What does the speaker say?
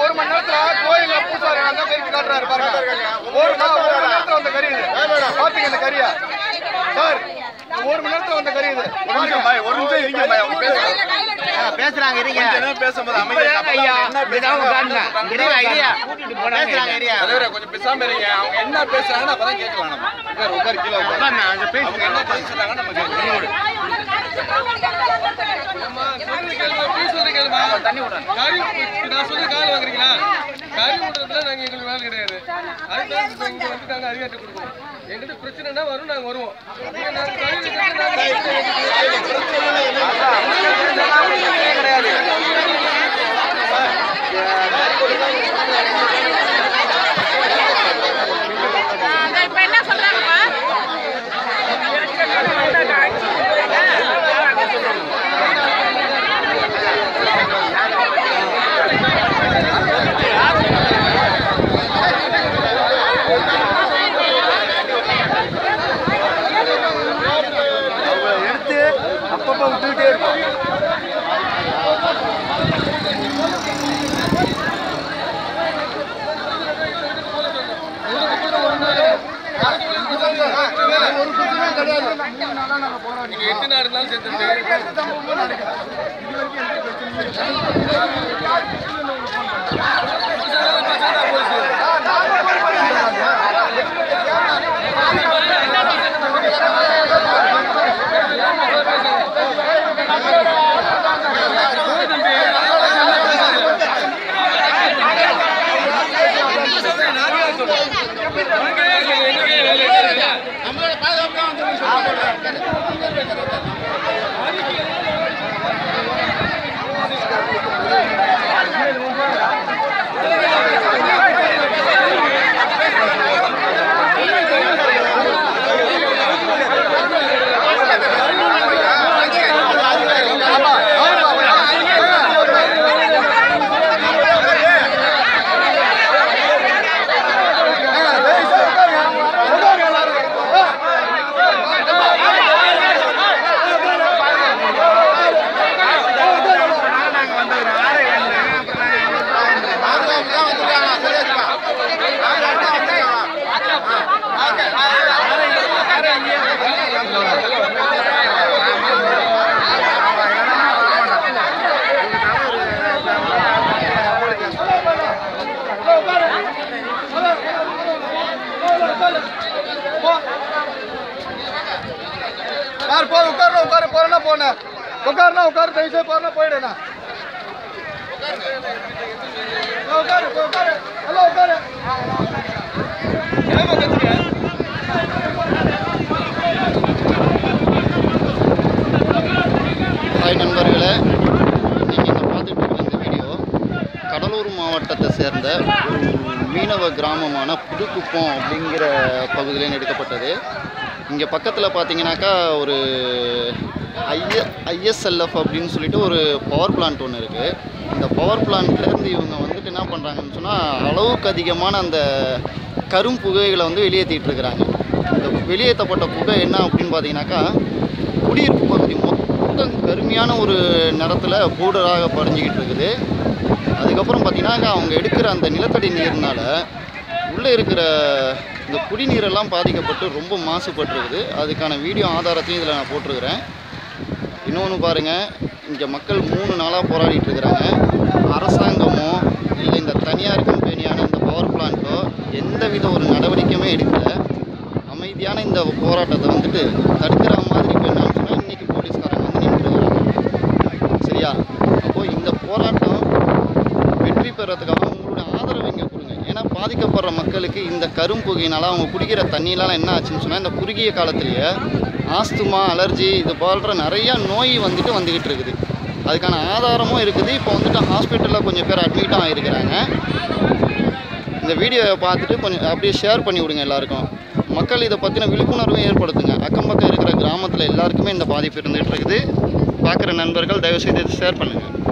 ஒரு மணி நேரத்துல கோயில்ல பூசாரி அந்த கறி காட்டுறாரு பாருங்க ஒரு மணி ஒரு மணி நேரத்துல வந்த கறி இது பாத்தீங்க இந்த கறியா சார் ஒரு மணி நேரத்துல வந்த கறி இது ஒரு நிமிஷம் பாய் ஒரு நிமிஷம் இருங்க பாய் அவங்க பேசுறாங்க பேசுறாங்க இருங்க பேசும்போது அமைதியா ஐயா இதான் உட்காருங்க இருங்க ஐயா பேசுறாங்க ஐயா தலைவரே கொஞ்சம் பேசாம இருங்க அவங்க என்ன பேசுறாங்கன்னு அப்பதான் கேட்கலாம் நம்ம உட்காரு உட்காரு கீழே உட்காரு அவங்க என்ன பேசுறாங்க நம்ம கேட்கலாம் தண்ணி நான் சொல்லி கால் வாங்குறீங்களா கறி விடுறதுல நாங்க எங்களுக்கு வேலை கிடையாது அதுக்கு இங்க வந்து நாங்க அதிகாரத்தை கொடுக்கணும் எங்கிட்ட பிரச்சனைனா வரும் நாங்க வருவோம் இங்க நாங்க கறி விடுறது இப்ப என்ன சொல்றாங்கம்மா எடுத்து அப்பப்போ விட்டுக்கிட்டே இருக்கும் ஒரு பிரச்சனையும் கிடையாது நீங்க எத்தனை இருந்தாலும் சேர்த்து யார் போ உட்காரு உட்காரு போறேன்னா போனேன் உட்காருனா உட்காரு தயவு செய்து போறேன்னா போயிடுண்ணா உட்காரு போ, உட்காரு எல்லாம் உட்காரு ஹாய் நண்பர்களே நீங்கள் இங்கே பார்த்துட்டு இருக்கிற இந்த வீடியோ கடலூர் மாவட்டத்தை சேர்ந்த ஒரு மீனவ கிராமமான புதுக்குப்பம் அப்படிங்கிற பகுதியிலேருந்து எடுக்கப்பட்டது இங்கே பக்கத்தில் பார்த்தீங்கன்னாக்கா ஒரு ஐஎ ஐஎஸ்எல்எஃப் அப்படின்னு சொல்லிட்டு ஒரு பவர் பிளான்ட் ஒன்று இருக்குது இந்த பவர் பிளான்ட்லேருந்து இவங்க வந்துட்டு என்ன பண்ணுறாங்கன்னு சொன்னால் அளவுக்கு அதிகமான அந்த கரும் புகைகளை வந்து வெளியேற்றிட்டு இருக்கிறாங்க இந்த வெளியேற்றப்பட்ட புகை என்ன அப்படின்னு பார்த்தீங்கன்னாக்கா குடியிருப்பு பகுதி மொத்தம் கருமையான ஒரு நிறத்தில் பவுடராக படிஞ்சிக்கிட்டு இருக்குது அதுக்கப்புறம் பார்த்தீங்கன்னா அவங்க எடுக்கிற அந்த நிலத்தடி நீர்னால உள்ளே இருக்கிற இந்த குடிநீரெல்லாம் பாதிக்கப்பட்டு ரொம்ப மாசுபட்டிருக்குது அதுக்கான வீடியோ ஆதாரத்தையும் இதில் நான் போட்டிருக்கிறேன் இன்னொன்று பாருங்கள் இங்கே மக்கள் மூணு நாளாக போராடிட்டு இருக்கிறாங்க அரசாங்கமோ இல்லை இந்த தனியார் கம்பெனியான இந்த பவர் பிளான்ட்டோ எந்தவித ஒரு நடவடிக்கையுமே எடுக்கல அமைதியான இந்த போராட்டத்தை வந்துட்டு தடுக்கிற மாதிரி இப்போ என்னன்னு சொன்னால் இன்றைக்கி போலீஸ்காரங்க வந்து நின்றுட்டு சரியா அப்போது இந்த போராட்டம் வெற்றி பெறத்துக்காக உங்களுடைய ஆதரவு இங்கே கொடுங்க ஏன்னா பாதிக்கப்படுற மக்களுக்கு இந்த கரும்புகையினால் அவங்க குடிக்கிற தண்ணியெலாம் என்ன ஆச்சுன்னு சொன்னால் இந்த குறுகிய காலத்திலேயே ஆஸ்துமா அலர்ஜி இது போன்ற நிறைய நோய் வந்துட்டு வந்துக்கிட்டு இருக்குது அதுக்கான ஆதாரமும் இருக்குது இப்போ வந்துட்டு ஹாஸ்பிட்டலில் கொஞ்சம் பேர் அட்மிட்டும் ஆகிருக்கிறாங்க இந்த வீடியோவை பார்த்துட்டு கொஞ்சம் அப்படியே ஷேர் பண்ணி விடுங்க எல்லாருக்கும் மக்கள் இதை பற்றின விழிப்புணர்வும் ஏற்படுத்துங்க அக்கம் பக்கம் இருக்கிற கிராமத்தில் எல்லாருக்குமே இந்த பாதிப்பு இருந்துகிட்டு இருக்குது பார்க்குற நண்பர்கள் தயவுசெய்து இதை ஷேர் பண்ணுங்கள்